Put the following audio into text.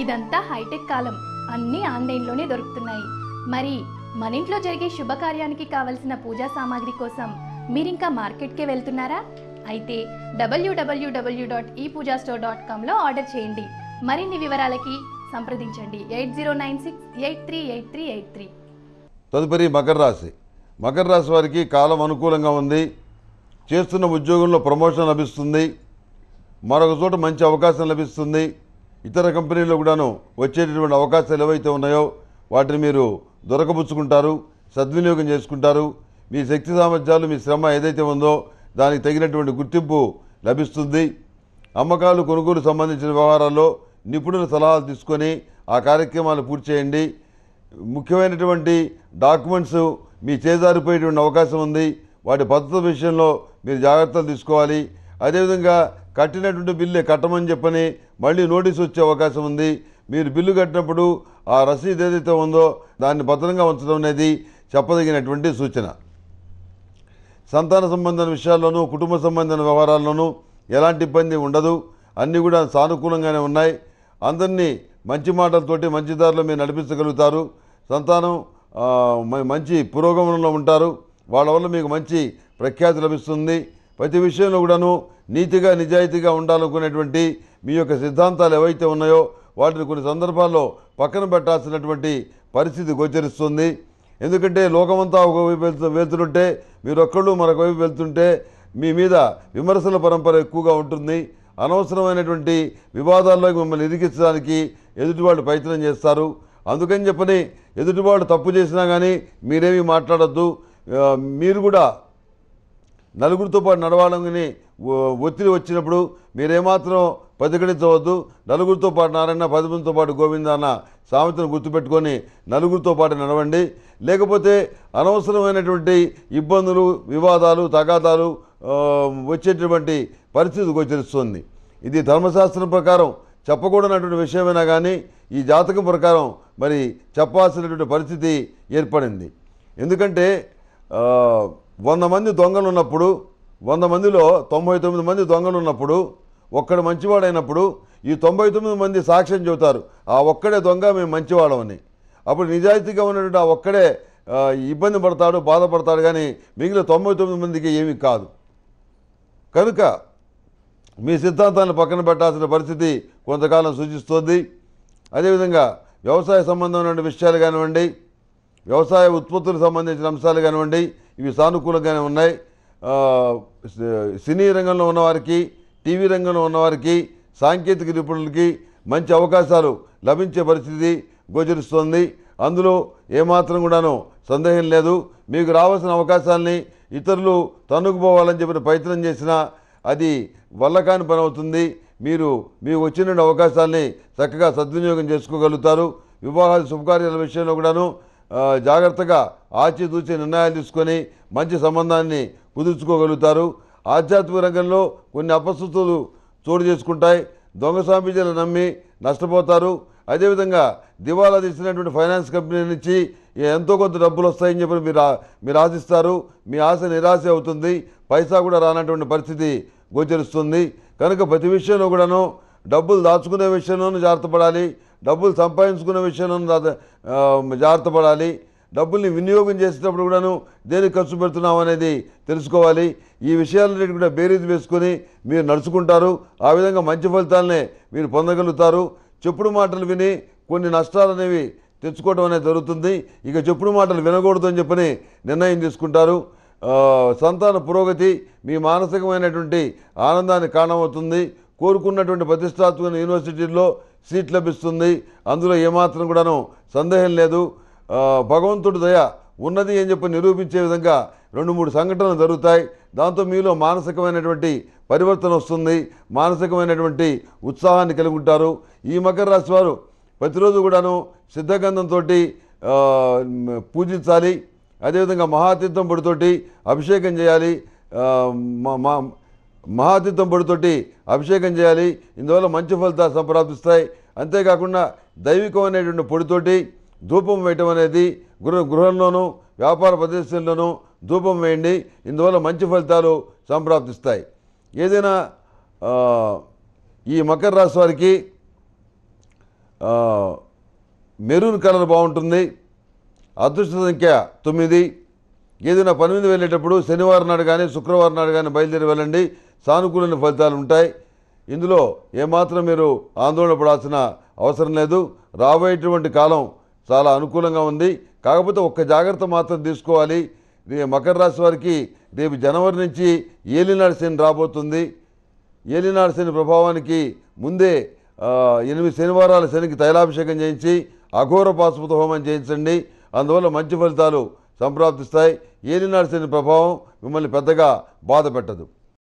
ఇదంతా హైటెక్ కాలం అన్నీ ఆన్లైన్లోనే దొరుకుతున్నాయి మరి మన ఇంట్లో జరిగే శుభకార్యానికి కావలసిన పూజా సామాగ్రి కోసం మీరింకా మార్కెట్కే వెళ్తున్నారా అయితే డబ్ల్యూడబ్ల్యూడబ్ల్యూ dot e pooja store dot కామ్లో ఆర్డర్ చేయండి మరిన్ని వివరాలకి సంప్రదించండి eight zero nine six eight three eight three eight three తదుపరి మకర రాశి మకర రాశి వారికి కాలం అనుకూలంగా ఉంది చేస్తున్న ఉద్యోగంలో ప్రమోషన్ లభిస్తుంది మరొక చోట మంచి అవకాశం లభిస్తుంది ఇతర కంపెనీల్లో కూడాను వచ్చేటటువంటి అవకాశాలు ఏవైతే ఉన్నాయో వాటిని మీరు దొరకబుచ్చుకుంటారు సద్వినియోగం చేసుకుంటారు మీ శక్తి సామర్థ్యాలు మీ శ్రమ ఏదైతే ఉందో దానికి తగినటువంటి గుర్తింపు లభిస్తుంది అమ్మకాలు కొనుగోలు సంబంధించిన వ్యవహారాల్లో నిపుణుల సలహాలు తీసుకొని ఆ కార్యక్రమాలు పూర్తి చేయండి ముఖ్యమైనటువంటి డాక్యుమెంట్స్ మీ చేజారిపోయేటువంటి అవకాశం ఉంది వాటి భద్రత విషయంలో మీరు జాగ్రత్తలు తీసుకోవాలి అదేవిధంగా కట్టినటువంటి బిల్లు కట్టమని చెప్పని మళ్ళీ నోటీస్ వచ్చే అవకాశం ఉంది మీరు బిల్లు కట్టినప్పుడు ఆ రసీదు ఏదైతే ఉందో దాన్ని భద్రంగా ఉంచడం అనేది చెప్పదగినటువంటి సూచన సంతాన సంబంధమైన విషయాల్లోనూ కుటుంబ సంబంధమైన వ్యవహారాల్లోనూ ఎలాంటి ఇబ్బంది ఉండదు అన్నీ కూడా సానుకూలంగానే ఉన్నాయి అందరినీ మంచి మాటలతోటి మంచి దారిలో మీరు నడిపించగలుగుతారు సంతానం ఆ, మ- మంచి పురోగమనంలో ఉంటారు వాళ్ళ వల్ల మీకు మంచి ప్రఖ్యాతి లభిస్తుంది ప్రతి విషయంలో కూడాను నీతిగా నిజాయితీగా ఉండాలనుకునేటువంటి మీ యొక్క సిద్ధాంతాలు ఏవైతే ఉన్నాయో వాటిని కొన్ని సందర్భాల్లో పక్కన పెట్టాల్సినటువంటి పరిస్థితి గోచరిస్తుంది ఎందుకంటే లోకమంతా ఒకవైపు వెళ్తూ వెళ్తుంటే మీరు ఒక్కళ్ళు మరొక వైపు వెళ్తుంటే మీ మీద విమర్శల పరంపర ఎక్కువగా ఉంటుంది అనవసరమైనటువంటి వివాదాల్లోకి మిమ్మల్ని ఇరికించడానికి ఎదుటివాళ్ళు ప్రయత్నం చేస్తారు అందుకని చెప్పని ఎదుటివాడు తప్పు చేసినా కానీ మీరేమీ మాట్లాడొద్దు ఆ, మీరు కూడా నలుగురితో పాటు నడవాలని ఒ- ఒత్తిడి వచ్చినప్పుడు మీరేమాత్రం ప్రతిఘటించవద్దు నలుగురితో పాటు నారాయణ పది మందితో పాటు గోవింద అన్న సామెతను గుర్తుపెట్టుకొని నలుగురితో పాటు నడవండి లేకపోతే అనవసరమైనటువంటి ఇబ్బందులు వివాదాలు తగాదాలు ఆ, వచ్చేటటువంటి పరిస్థితి గోచరిస్తుంది ఇది ధర్మశాస్త్రం ప్రకారం చెప్పకూడనటువంటి విషయమైనా కానీ ఈ జాతకం ప్రకారం మరి చెప్పాల్సినటువంటి పరిస్థితి ఏర్పడింది ఎందుకంటే ఆ, వంద మంది దొంగలు ఉన్నప్పుడు వంద మందిలో తొంభై తొమ్మిది మంది దొంగలు ఉన్నప్పుడు ఒక్కడు మంచివాడైనప్పుడు ఈ తొంభై తొమ్మిది మంది సాక్ష్యం చెబుతారు ఆ ఒక్కడే దొంగ మేము మంచివాళ్ళమని అప్పుడు నిజాయితీగా ఉన్నటువంటి ఆ ఒక్కడే ఆ, ఇబ్బంది పడతాడు బాధపడతాడు కానీ మిగిలిన తొంభై తొమ్మిది మందికి ఏమీ కాదు కనుక మీ సిద్ధాంతాలను పక్కన పెట్టాల్సిన పరిస్థితి కొంతకాలం సూచిస్తోంది అదేవిధంగా వ్యవసాయ సంబంధమైన విషయాలు కానివ్వండి వ్యవసాయ ఉత్పత్తులకు సంబంధించిన అంశాలు కానివ్వండి ఇవి సానుకూలంగానే ఉన్నాయి ఆ, సి- సినీ రంగంలో ఉన్నవారికి టీవీ రంగంలో ఉన్నవారికి సాంకేతిక నిపుణులకి మంచి అవకాశాలు లభించే పరిస్థితి గోచరిస్తోంది అందులో ఏమాత్రం కూడాను సందేహం లేదు మీకు రావాల్సిన అవకాశాలని ఇతరులు తన్నుకుపోవాలని చెప్పిన ప్రయత్నం చేసినా అది వల్ల కాని పని అవుతుంది మీరు మీకు వచ్చిన అవకాశాలని చక్కగా సద్వినియోగం చేసుకోగలుగుతారు వివాహాల శుభకార్యాల విషయంలో కూడాను ఆ, జాగ్రత్తగా ఆచితూచి నిర్ణయాలు తీసుకొని మంచి సంబంధాన్ని కుదుర్చుకోగలుగుతారు ఆధ్యాత్మిక రంగంలో కొన్ని అపస్థుతులు చోటు చేసుకుంటాయి దొంగ స్వామీజీలు నమ్మి నష్టపోతారు అదేవిధంగా దివాలా తీసినటువంటి ఫైనాన్స్ కంపెనీ నుంచి ఎంతో కొంత డబ్బులు వస్తాయని చెప్పి మీరు ఆ- మీరు ఆశిస్తారు మీ ఆశ నిరాశ అవుతుంది పైసా కూడా రానటువంటి పరిస్థితి గోచరిస్తుంది కనుక ప్రతి విషయంలో కూడాను డబ్బులు దాచుకునే విషయంలోనూ జాగ్రత్త పడాలి డబ్బులు సంపాదించుకునే విషయంలోనూ జాగ్రత్త- ఆ, జాగ్రత్త పడాలి డబ్బుల్ని వినియోగం చేసేటప్పుడు కూడాను దేనికి ఖర్చు పెడుతున్నాం అనేది తెలుసుకోవాలి ఈ విషయాలన్నిటి కూడా బేరీజ్ వేసుకొని మీరు నడుచుకుంటారు ఆ విధంగా మంచి ఫలితాలనే మీరు పొందగలుగుతారు చెప్పుడు మాటలు విని కొన్ని నష్టాలు అనేవి తెచ్చుకోవడం అనేది జరుగుతుంది ఇక చెప్పుడు మాటలు వినకూడదు అని చెప్పని నిర్ణయం తీసుకుంటారు ఆ, సంతాన పురోగతి మీ మానసికమైనటువంటి ఆనందానికి కారణమవుతుంది కోరుకున్నటువంటి ప్రతిష్టాత్మక యూనివర్సిటీల్లో సీట్ లభిస్తుంది అందులో ఏమాత్రం కూడాను సందేహం లేదు ఆ, భగవంతుడి దయ ఉన్నది అని చెప్పి నిరూపించే విధంగా రెండు మూడు సంఘటనలు జరుగుతాయి దాంతో మీలో మానసికమైనటువంటి పరివర్తన వస్తుంది మానసికమైనటువంటి ఉత్సాహాన్ని కలిగి ఉంటారు ఈ మకర రాశి వారు ప్రతిరోజు కూడాను సిద్ధగంధంతో పూజించాలి అదేవిధంగా మహాతీర్థం పొడితోటి అభిషేకం చేయాలి ఆ, మ- మ- మహాతీర్థం పొడితోటి అభిషేకం చేయాలి ఇందువల్ల మంచి ఫలితాలు సంప్రాప్తిస్తాయి అంతేకాకుండా దైవికమైనటువంటి పొడితోటి ధూపం వేయటం అనేది గృహ గృహంలోనూ వ్యాపార ప్రదేశంలోనూ ధూపం వేయండి ఇందువల్ల మంచి ఫలితాలు సంప్రాప్తిస్తాయి ఏదైనా ఆ, ఈ మకర రాశి వారికి ఆ, మెరూన్ కలర్ బాగుంటుంది అదృష్ట సంఖ్య తొమ్మిది ఏదైనా పని మీద వెళ్ళేటప్పుడు శనివారం నాడు కానీ శుక్రవారం నాడు కానీ బయలుదేరి వెళ్ళండి సానుకూలమైన ఫలితాలు ఉంటాయి ఇందులో ఏమాత్రం మీరు ఆందోళన పడాల్సిన అవసరం లేదు రాబోయేటువంటి కాలం చాలా అనుకూలంగా ఉంది కాకపోతే ఒక్క జాగ్రత్త మాత్రం తీసుకోవాలి ఇది మకర రాశి వారికి రేపు జనవరి నుంచి ఏలినాడు శని రాబోతుంది ఏలినాడు శని ప్రభావానికి ముందే ఆ, ఎనిమిది శనివారాల శనికి తైలాభిషేకం చేయించి అఘోర పాశుపత హోమం చేయించండి అందువల్ల మంచి ఫలితాలు సంప్రాప్తిస్తాయి ఏలినాడు శని ప్రభావం మిమ్మల్ని పెద్దగా బాధ పెట్టదు